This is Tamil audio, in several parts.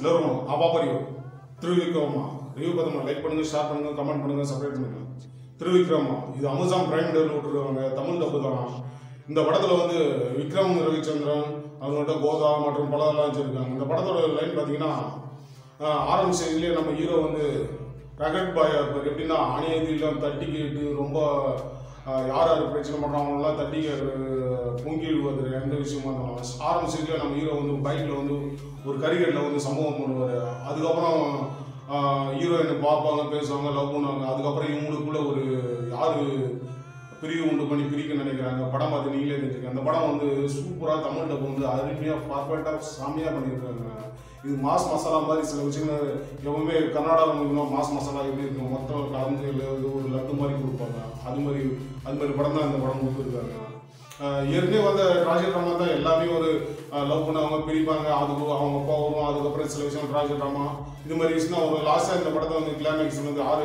எல்லோரும் அபாபரியோ திருவிக்ரமா ரிவ்யூ பார்த்தோம்னா லைக் பண்ணுங்க ஷேர் பண்ணுங்க கமெண்ட் பண்ணுங்க சப்ஸ்கிரைப் பண்ணுங்க திருவிக்ரமா இது அமேசான் பிரைம் டேல விட்டுருக்காங்க தமிழ் டப்பு தான் இந்த படத்துல வந்து விக்ரம் ரவிச்சந்திரன் அவங்கள்ட்ட கோதா மற்றும் பலதெல்லாம் வச்சிருக்காங்க இந்த படத்தோட லைன் பார்த்தீங்கன்னா ஆஹ், ஆரம்ப ஸ்டேஜ்லேயே நம்ம ஹீரோ வந்து ரகட் பாயா இருப்பார் எப்படின்னா அநியத்தில் தட்டி கேட்டு ரொம்ப ஆஹ், யார் யார் பிரச்சனை பண்ணுறாங்கலாம் தட்டி பொங்கி விடுவது எந்த விஷயமா இருந்தாலும் ஆரம்ப ஸ்டேஜில் நம்ம ஹீரோ வந்து பைக்கில் வந்து ஒரு கரிகட்டில் வந்து சம்பவம் பண்ணுவார் அதுக்கப்புறம் ஹீரோயினை பார்ப்பாங்க பேசுவாங்க லவ் பண்ணுவாங்க அதுக்கப்புறம் இவங்களுக்குள்ள ஒரு யார் பிரிவு உண்டு பண்ணி பிரிக்க நினைக்கிறாங்க படம் பார்த்து நீங்களே தெரிஞ்சுக்க அந்த படம் வந்து சூப்பராக தமிழ் டப்பு வந்து அருமையாக பர்ஃபெக்டாக செம்மையாக பண்ணியிருக்காங்க இது மாஸ் மசாலா மாதிரி சில விஷயங்கள் எப்பவுமே கர்நாடகா மூலிமா மாஸ் மசாலா எப்படி இருக்கும் மொத்தம் கலந்து இல்லை இது ஒரு லட்டு மாதிரி கொடுப்பாங்க அது மாதிரி அது மாதிரி படம் தான் இந்த படம் கொடுத்துருக்காங்க ஆஹ் ஏற்கனவே வந்த ராஜ ட்ராமா தான் எல்லாமே ஒரு லவ் பண்ணவங்க பிரிப்பாங்க அது அவங்க அப்பா வரும் அதுக்கப்புறம் சில விஷயம் ராஜ ட்ராமா இது மாதிரி விஷயம் தான் ஒரு லாஸ்ட்டாக இந்த படத்தை வந்து கிளைமேக்ஸ் வந்து ஆறு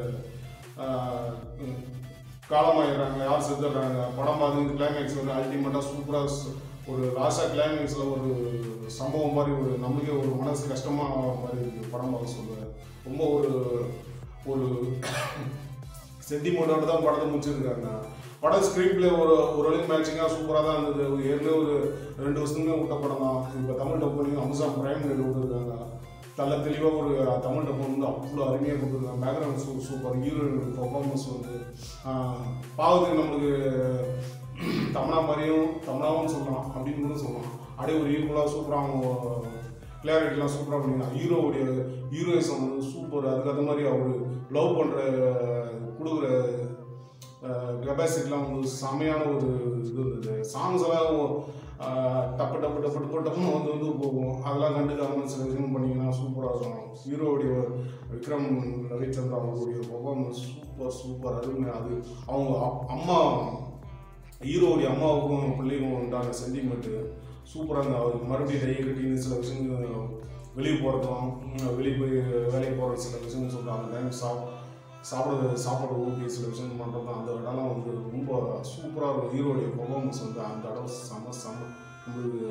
ஆஹ் காலமாயிடுறாங்க யார் செத்துடுறாங்க படம் பார்த்து கிளைமேக்ஸ் வந்து அல்டிமேட்டாக சூப்பராக ஒரு லாஸ்டாக கிளைமேக்ஸில் ஒரு சம்பவம் மாதிரி ஒரு நம்மளுக்கே ஒரு மனசு கஷ்டமாக மாதிரி இருக்கு படம் பார்க்க சொல்லுவேன் ரொம்ப ஒரு ஒரு சென்டிமெண்டோட தான் படத்தை முடிச்சிருக்காங்க படம் ஸ்க்ரீன் பிளே ஒரு ஓரளவுக்கு மேட்சிங்காக சூப்பராக தான் இருந்தது ஒரு ஏற்கனவே ஒரு ரெண்டு வருஷத்துக்கு விட்ட படம் தான் இப்போ தமிழ் டப் பண்ணி அம்சா பிரைம் விட்டுருக்காங்க நல்ல தெளிவாக ஒரு தமிழ் டப் வந்து அவ்வளோ அருமையாக கொடுத்துருக்காங்க பேக்ரவுண்ட் சூ சூப்பர் ஹீரோயின் பர்ஃபார்மன்ஸ் வந்து ஆஹ், பாவத்துக்கு நம்மளுக்கு தமிழா மாதிரியும் தமிழாவும் சொல்லலாம் அப்படின்னு கூட சொல்லலாம் அப்படியே ஒரு ஈக்குவலாக சூப்பராக அவங்க கிளாரிட்டிலாம் சூப்பராக பண்ணிருக்காங்க ஹீரோவுடைய ஹீரோயிசம் வந்து சூப்பர் அதுக்கு அந்த மாதிரி அவர் லவ் பண்ணுற கொடுக்குற கெப்பாசிட்டிலாம் வந்து செமையான ஒரு இது இருந்தது சாங்ஸ் எல்லாம் அஹ், டப்பு டப்பு டப்பு டப்பு டப்புன்னு வந்து வந்து போகும் அதெல்லாம் கண்டுக்காம சில விஷயம் பண்ணிங்கன்னா சூப்பராக இருக்கும் ஹீரோவுடைய விக்ரம் ரவிச்சந்திரா அவங்களுடைய பர்ஃபார்மன்ஸ் சூப்பர் சூப்பர் அருமை அது அவங்க அப்- அம்மா ஹீரோவுடைய அம்மாவுக்கும் பிள்ளைக்கும் உண்டான சென்டிமெண்ட்டு சூப்பராக இருந்தது அவருக்கு மறுபடியும் டை கட்டின்னு சில விஷயங்கள் வெளியே போகிறதும் வெளியே போய் வேலைக்கு போகிற சில விஷயங்கள் சொல்கிறாங்க டைம் சாப் சாப்பிட சாப்பாடு ஊட்டி சில விஷயம் பண்ணுறது அந்த இடம்லாம் வந்து ரொம்ப சூப்பராக இருக்கும் ஹீரோடைய பர்ஃபார்மன்ஸ் வந்து அந்த இடம் செம செம நம்மளுக்கு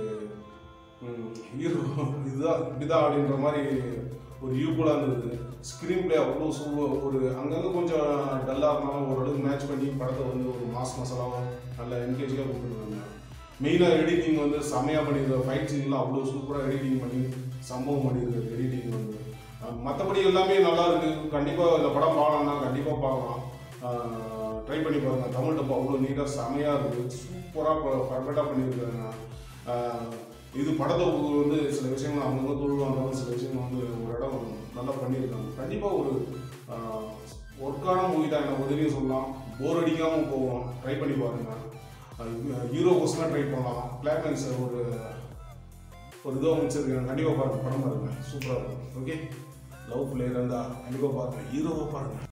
ஹீரோ இதுதான் இப்படிதான் அப்படின்ற மாதிரி ஒரு யூக்குவலாக இருந்தது ஸ்க்ரீன் பிளே அவ்வளோ சூ ஒரு அங்கங்கே கொஞ்சம் டல்லாக இருந்தாலும் ஓரளவுக்கு மேட்ச் பண்ணி படத்தை வந்து ஒரு மாஸ் மசாலாவும் நல்ல என்கேஜாக கொடுத்துருக்காங்க மெயினாக எடிட்டிங் வந்து செமையாக பண்ணியிருக்காரு ஃபைட் சீன்லாம் அவ்வளோ சூப்பராக எடிட்டிங் பண்ணி சம்பவம் பண்ணியிருக்காரு எடிட்டிங் வந்து மற்றபடி எல்லாமே நல்லா இருக்கு கண்டிப்பாக இந்த படம் பார்க்கலாம்னா கண்டிப்பாக பார்க்கலாம் ட்ரை பண்ணி பாருங்க தமிழ் டப்பா அவ்வளோ நீட்டாக செமையாக இருக்குது சூப்பராக பர்ஃபெக்டாக பண்ணியிருக்காங்க ஆஹ் இது படத்தை வந்து சில விஷயங்கள் அங்கங்கே தொழுவாங்க சில விஷயங்கள் வந்து ஒரு இடம் நல்லா பண்ணியிருக்காங்க கண்டிப்பாக ஒரு ஒர்க்கான மூவி தான் என்ன உதவியும் சொல்லலாம் போர் அடிக்காமல் போவோம் ட்ரை பண்ணி பாருங்க ஹீரோ கொஸ்டினாக ட்ரை பண்ணலாம் கிளைமேக்ஸ் ஒரு ஒரு இதுவாக முடிச்சிருக்கேன் கண்டிப்பாக பாருங்க படம் பாருங்க சூப்பராக இருக்கும் ஓகே லவ் பிளேயர் இருந்தால் கண்டிப்பாக பாருங்க ஹீரோவை பாருங்க